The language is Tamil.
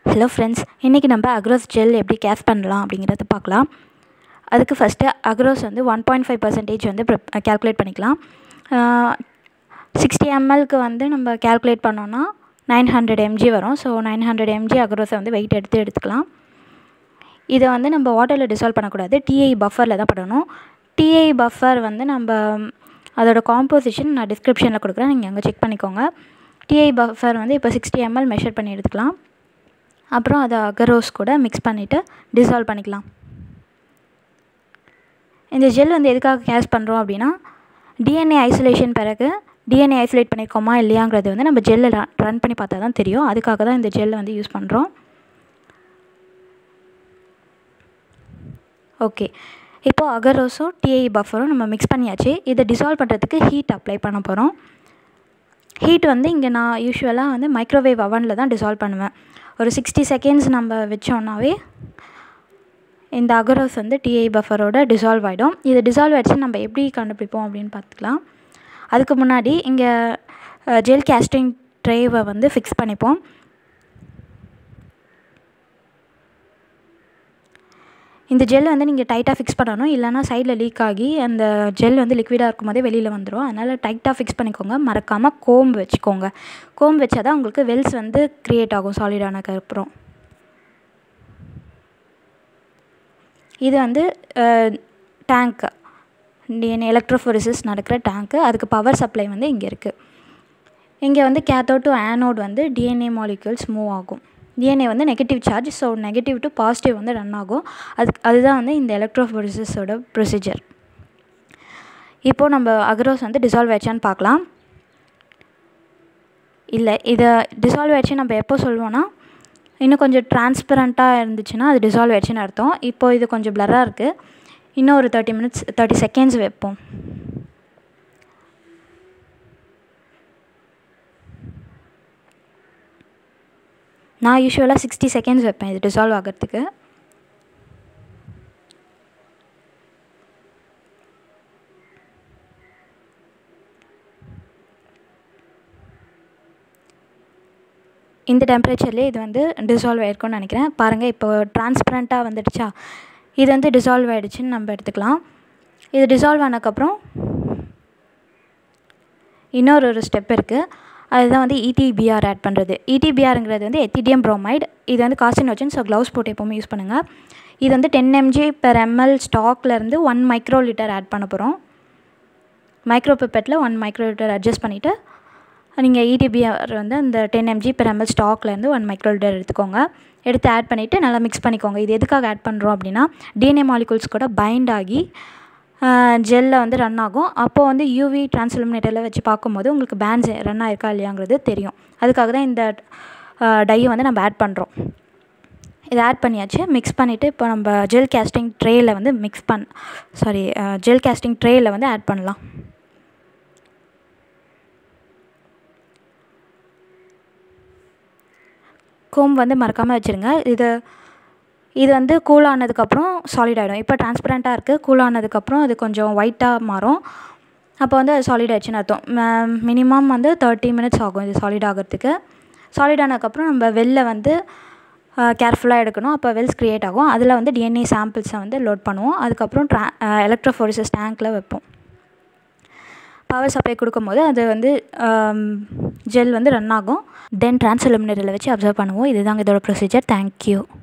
ஹலோ ஃப்ரெண்ட்ஸ் இன்றைக்கி நம்ம அக்ரோஸ் ஜெல் எப்படி கேஸ் பண்ணலாம் அப்படிங்கிறத பார்க்கலாம் அதுக்கு ஃபஸ்ட்டு அக்ரோஸ் வந்து ஒன் பாயிண்ட் ஃபைவ் பர்சன்டேஜ் வந்து கேல்குலேட் பண்ணிக்கலாம் சிக்ஸ்டி எம்எல்க்கு வந்து நம்ம கேல்குலேட் பண்ணோன்னா நைன் ஹண்ட்ரட் எம்ஜி வரும் ஸோ நைன் ஹண்ட்ரட் எம்ஜி அக்ரோஸை வந்து வெயிட் எடுத்து எடுத்துக்கலாம் இதை வந்து நம்ம வாட்டரில் டிசால்வ் பண்ணக்கூடாது டிஐ பஃபரில் தான் பண்ணணும் டிஐ பஃபர் வந்து நம்ம அதோட காம்போசிஷன் நான் டிஸ்கிரிப்ஷனில் கொடுக்குறேன் நீங்கள் அங்கே செக் பண்ணிக்கோங்க டிஐ பஃபர் வந்து இப்போ சிக்ஸ்டி எம்எல் மெஷர் பண்ணி எடுத்துக்கலாம் அப்புறம் அதை அகரோஸ் கூட மிக்ஸ் பண்ணிவிட்டு டிசால்வ் பண்ணிக்கலாம் இந்த ஜெல் வந்து எதுக்காக கேஸ் பண்ணுறோம் அப்படின்னா டிஎன்ஏ ஐசோலேஷன் பிறகு டிஎன்ஏ ஐசோலேட் பண்ணியிருக்கோமா இல்லையாங்கிறது வந்து நம்ம ஜெல்லில் ரன் பண்ணி பார்த்தா தான் தெரியும் அதுக்காக தான் இந்த ஜெல்லை வந்து யூஸ் பண்ணுறோம் ஓகே இப்போது அகரோஸும் டிஐ பஃபரும் நம்ம மிக்ஸ் பண்ணியாச்சு இதை டிசால்வ் பண்ணுறதுக்கு ஹீட் அப்ளை பண்ண போகிறோம் ஹீட் வந்து இங்கே நான் யூஸ்வலாக வந்து மைக்ரோவேவ் அவனில் தான் டிசால்வ் பண்ணுவேன் ஒரு சிக்ஸ்டி செகண்ட்ஸ் நம்ம வச்சோன்னாவே இந்த அகரோஸ் வந்து டிஐ பஃபரோட டிசால்வ் ஆகிடும் இது டிசால்வ் ஆகிடுச்சு நம்ம எப்படி கண்டுபிடிப்போம் அப்படின்னு பார்த்துக்கலாம் அதுக்கு முன்னாடி இங்கே ஜெல் கேஸ்டிங் ட்ரேவை வந்து ஃபிக்ஸ் பண்ணிப்போம் இந்த ஜெல் வந்து நீங்கள் டைட்டாக ஃபிக்ஸ் பண்ணணும் இல்லைனா சைடில் லீக் ஆகி அந்த ஜெல் வந்து லிக்விடாக இருக்கும் போதே வெளியில் வந்துடும் அதனால் டைட்டாக ஃபிக்ஸ் பண்ணிக்கோங்க மறக்காமல் கோம்பு வச்சுக்கோங்க கோம்பு வச்சா தான் உங்களுக்கு வெல்ஸ் வந்து க்ரியேட் ஆகும் சாலிடானதுக்கப்புறம் இது வந்து டேங்க்கு எலக்ட்ரோஃபோரிசிஸ் நடக்கிற டேங்க்கு அதுக்கு பவர் சப்ளை வந்து இங்கே இருக்குது இங்கே வந்து கேத்தோட் டு ஆனோட் வந்து டிஎன்ஏ மாலிக்யூல்ஸ் மூவ் ஆகும் டிஎன்ஏ வந்து negative charge so negative to positive வந்து ரன் ஆகும் அது அதுதான் வந்து இந்த எலக்ட்ரோஃபோரிசிஸோட ப்ரொசீஜர் இப்போது நம்ம அக்ரோஸ் வந்து டிசால்வ் ஆயிடுச்சான்னு பார்க்கலாம் இல்லை இதை டிசால்வ் ஆயிடுச்சு நம்ம எப்போ சொல்லுவோன்னா இன்னும் கொஞ்சம் டிரான்ஸ்பரண்ட்டாக இருந்துச்சுன்னா அது டிசால்வ் ஆயிடுச்சுன்னு அர்த்தம் இப்போது இது கொஞ்சம் ப்ளராக இருக்குது இன்னும் ஒரு தேர்ட்டி மினிட்ஸ் தேர்ட்டி செகண்ட்ஸ் வைப்போம் நான் யூஸ்வலாக சிக்ஸ்டி செகண்ட்ஸ் வைப்பேன் இது டிசால்வ் ஆகிறதுக்கு இந்த டெம்பரேச்சர்லேயே இது வந்து டிசால்வ் ஆகிருக்கும்னு நினைக்கிறேன் பாருங்கள் இப்போ டிரான்ஸ்பரண்ட்டாக வந்துடுச்சா இது வந்து டிசால்வ் ஆகிடுச்சின்னு நம்ம எடுத்துக்கலாம் இது டிசால்வ் ஆனதுக்கப்புறம் இன்னொரு ஒரு ஸ்டெப் இருக்குது அதுதான் வந்து இடிபிஆர் ஆட் பண்ணுறது இடிபிஆருங்கிறது வந்து எத்திடியம் ப்ரோமைடு இது வந்து காசினோஜன் ஸோ க்ளவுஸ் போட்டு எப்போவுமே யூஸ் பண்ணுங்கள் இது வந்து டென் எம்ஜி பெர் எம்எல் ஸ்டாக்லேருந்து ஒன் மைக்ரோ லிட்டர் ஆட் பண்ண போகிறோம் மைக்ரோ பிப்பெட்டில் ஒன் மைக்ரோ லிட்டர் அட்ஜஸ்ட் பண்ணிவிட்டு நீங்கள் இடிபிஆர் வந்து அந்த டென் எம்ஜி பெர் எம்எல் ஸ்டாக்லேருந்து ஒன் மைக்ரோ லிட்டர் எடுத்துக்கோங்க எடுத்து ஆட் பண்ணிவிட்டு நல்லா மிக்ஸ் பண்ணிக்கோங்க இது எதுக்காக ஆட் பண்ணுறோம் அப்படின்னா டிஎன்ஏ மாலிகுல்ஸ் கூட பைண்ட் ஆகி ஜெல்லில் வந்து ரன் ஆகும் அப்போது வந்து யூவி டிரான்ஸ்லிமினேட்டரில் வச்சு பார்க்கும்போது உங்களுக்கு பேண்ட்ஸ் ரன் ஆயிருக்கா இல்லையாங்கிறது தெரியும் அதுக்காக தான் இந்த டையை வந்து நம்ம ஆட் பண்ணுறோம் இதை ஆட் பண்ணியாச்சு மிக்ஸ் பண்ணிவிட்டு இப்போ நம்ம ஜெல் கேஸ்டிங் ட்ரேயில் வந்து மிக்ஸ் பண் சாரி ஜெல் கேஸ்டிங் ட்ரேயில் வந்து ஆட் பண்ணலாம் கோம் வந்து மறக்காமல் வச்சுருங்க இது இது வந்து கூல் ஆனதுக்கப்புறம் சாலிட் ஆகிடும் இப்போ டிரான்ஸ்பரண்ட்டாக இருக்குது கூல் ஆனதுக்கப்புறம் அது கொஞ்சம் ஒயிட்டாக மாறும் அப்போ வந்து அது சாலிட் ஆயிடுச்சுன்னு அர்த்தம் மினிமம் வந்து தேர்ட்டி மினிட்ஸ் ஆகும் இது சாலிட் ஆகிறதுக்கு சாலிட் ஆனதுக்கப்புறம் நம்ம வெளில வந்து கேர்ஃபுல்லாக எடுக்கணும் அப்போ வெல்ஸ் க்ரியேட் ஆகும் அதில் வந்து டிஎன்ஏ சாம்பிள்ஸை வந்து லோட் பண்ணுவோம் அதுக்கப்புறம் ட்ரா எலக்ட்ரோஃபோரிசஸ் டேங்க்கில் வைப்போம் பவர் சப்ளை கொடுக்கும்போது அது வந்து ஜெல் வந்து ரன் ஆகும் தென் டிரான்ஸ்லிமினரில் வச்சு அப்சர்வ் பண்ணுவோம் இதுதாங்க இதோட ப்ரொசீஜர் தேங்க்யூ